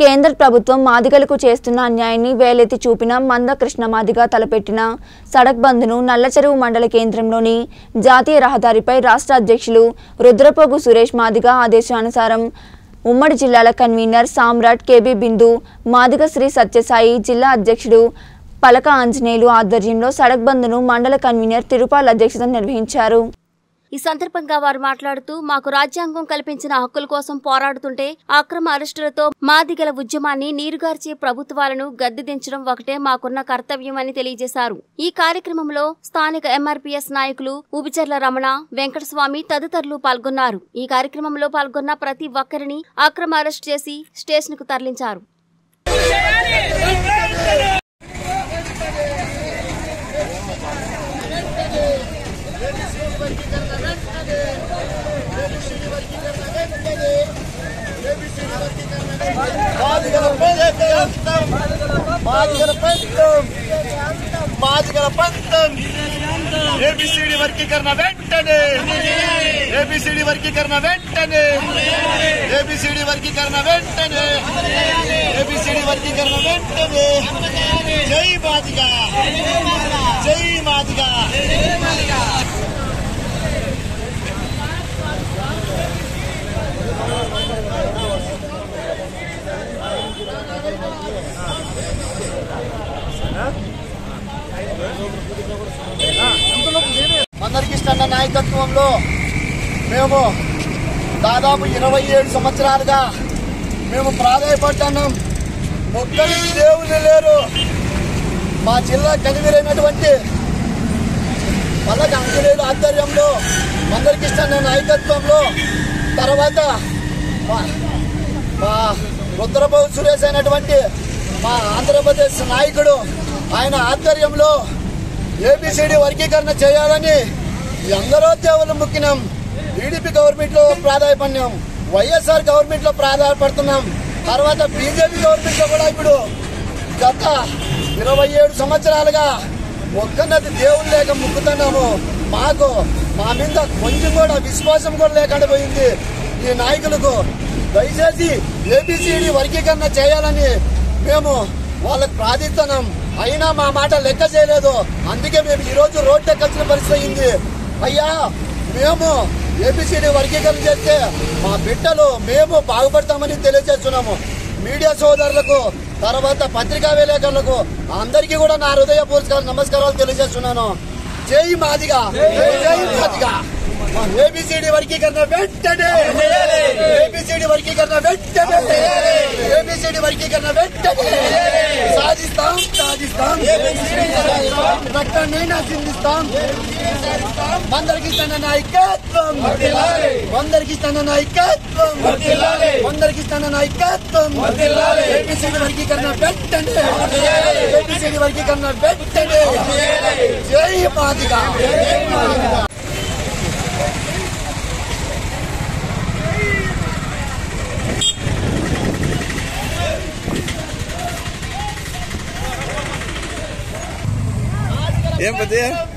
కేంద్ర ప్రభుత్వం మాదిగలకు చేస్తున్న అన్యాయాన్ని వేలెత్తి చూపిన మంద కృష్ణ మాదిగ తలపెట్టిన సడక్ బంద్ను నల్లచెరువు మండల కేంద్రంలోని జాతీయ రహదారిపై రాష్ట్ర అధ్యక్షులు రుద్రపోగు సురేష్ మాదిగ ఆదేశానుసారం ఉమ్మడి జిల్లాల కన్వీనర్ సామ్రాట్ కేబీ బిందు మాదిగ శ్రీ సత్యసాయి జిల్లా అధ్యక్షుడు పలక ఆంజనేయులు ఆధ్వర్యంలో సడక్ బంద్ను మండల కన్వీనర్ తిరుపాల్ అధ్యక్షత నిర్వహించారు ఈ సందర్భంగా వారు మాట్లాడుతూ మాకు రాజ్యాంగం కల్పించిన హక్కుల కోసం పోరాడుతుంటే అక్రమ అరెస్టులతో మాదిగల ఉద్యమాన్ని నీరుగార్చే ప్రభుత్వాలను గద్దెదించడం ఒకటే మాకున్న కర్తవ్యం అని తెలియజేశారు ఈ కార్యక్రమంలో స్థానిక ఎంఆర్పీఎస్ నాయకులు ఉబిచర్ల రమణ వెంకటస్వామి తదితరులు పాల్గొన్నారు ఈ కార్యక్రమంలో పాల్గొన్న ప్రతి ఒక్కరిని అక్రమ అరెస్ట్ చేసి స్టేషన్ కు తరలించారు మాదిగల పంతం మాదిగల పంతం మాదిగల పంతం ఏబిసిడి వర్గీకరణ వెంటనే ఏబిసిడి వర్గీకరణ వెంటనే ఏబిసిడి వర్గీకరణ వెంటనే ఏబిసిడి వర్గీకరణ వెంటనే జై మాదిగ జై మాదిగ మందరికిష్టన్న నాయకత్వంలో మేము దాదాపు ఇరవై ఏడు సంవత్సరాలుగా మేము ప్రాధాయపడ్డాం ఒక్కరికి దేవుళ్ళు లేరు మా జిల్లా కనివీరైనటువంటి పల్లక అంజనేయుల ఆధ్వర్యంలో మందరికిష్టన్న నాయకత్వంలో తర్వాత మా- మా రుద్రబాబు సురేష్ అయినటువంటి మా ఆంధ్రప్రదేశ్ నాయకుడు ఆయన ఆధ్వర్యంలో ఏబిసిడి వర్గీకరణ చేయాలని ఎందరో దేవుళ్ళు ముక్కినాం టీడీపీ గవర్నమెంట్ లో ప్రాధాయపడినాం వైఎస్ఆర్ గవర్నమెంట్ లో ప్రాధాయపడుతున్నాం తర్వాత బీజేపీ గవర్నమెంట్ లో కూడా ఇప్పుడు గత ఇరవై ఏడు సంవత్సరాలుగా ఒక్కన్నది దేవుడు లేక ముక్కుతున్నాము మాకు మా మీద కొంచెం కూడా విశ్వాసం కూడా లేకుండా పోయింది ఈ నాయకులకు దయచేసి ఏబిసిడి వర్గీకరణ చేయాలని మేము వాళ్ళకి ప్రార్థిస్తున్నాం అయినా మా మాట లెక్క చేయలేదు అందుకే మేము ఈ రోజు రోడ్డు ఎక్కాల్సిన పరిస్థితి అయింది అయ్యా మేము ఏబిసిడి వర్గీకరణ చేస్తే మా బిడ్డలు మేము బాగుపడతామని తెలియజేస్తున్నాము మీడియా సోదరులకు తర్వాత పత్రికా విలేకరులకు అందరికీ కూడా నా హృదయపూర్వక నమస్కారాలు తెలియజేస్తున్నాను జై మాదిగా జై మాదిగా ఏబిసిడి వర్గీకరణ వెంటనే ఏబిసిడి వర్గీకరణ వెంటనే ఏబిసిడి వర్గీకరణ వెంటనే సాధిస్తాం సాధిస్తాం రక్తాన్ని చిందిస్తాం మందరికి తన నాయకత్వం మందరికి తన నాయకత్వం మందరికి తన నాయకత్వం ఏబిసిడి వర్గీకరణ వెంటనే ఏబిసిడి వర్గీకరణ వెంటనే జై మాదిగా ఏం పెద్ద